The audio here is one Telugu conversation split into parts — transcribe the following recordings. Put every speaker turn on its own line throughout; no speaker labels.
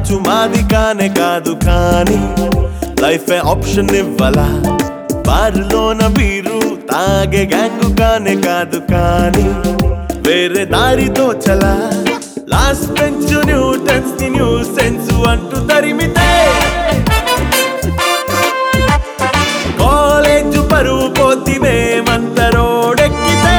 బ్యాచ్ మాది కానే కాదు కానీ లైఫ్ ఆప్షన్ ఇవ్వలా బారులోన బీరు తాగే గ్యాంగు కానే కాదు కానీ వేరే దారితో చలా లాస్ట్ బెంచ్ న్యూటన్స్ కి న్యూ సెన్స్ అంటూ తరిమితే కాలేజ్ పరువు పోతి మేమంత రోడెక్కితే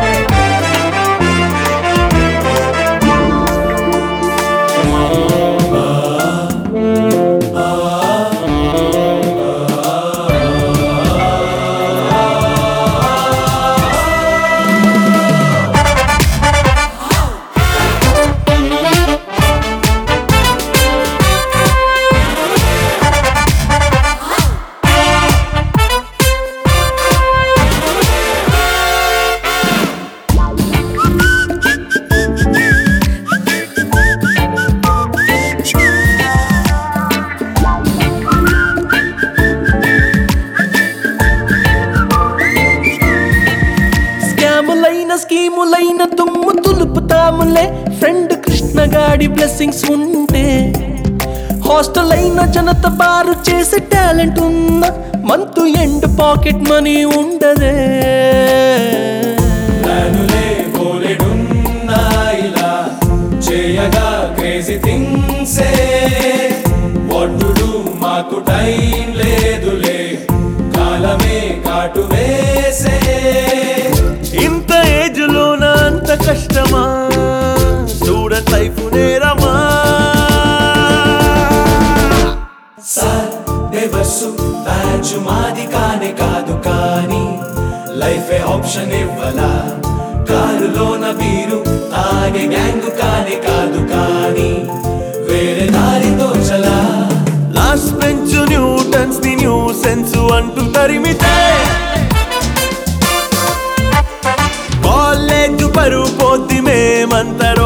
స్కాములైన స్కీములైన దుమ్ము తులుపుతాములే ఫ్రెండ్ కృష్ణగాడి బ్లెస్సింగ్స్ ఉంటే హాస్టల్ అయిన జనత బారు చేసే టాలెంట్ ఉన్న మంతు ఎండ్ పాకెట్ మనీ ఉండదే
ప్లానులే బోలెడున్నాయిలా చేయగా క్రేజీ థింగ్సే వాట్ టు డు మాకు టైం లేదులే కాలమే కాటు వేసే
ఇంత ఏజ్ లోన అంత కష్టమా స్టూడెంట్ లైఫ్ నేరమా
సార్ నెవర్సు బ్యాచ్ మాది కానే కాదు కానీ లైఫ్ ఆప్షన్ ఇవ్వలా కారులోన బీరు తాగే గ్యాంగ్ కానే కాదు కానీ వేరే దారితో చలా
లాస్ట్ బెంచ్ న్యూటన్స్ ని న్యూ సెన్స్ అంటూ తరిమితే కాలేజ్ పరువు పోద్ది మేమంత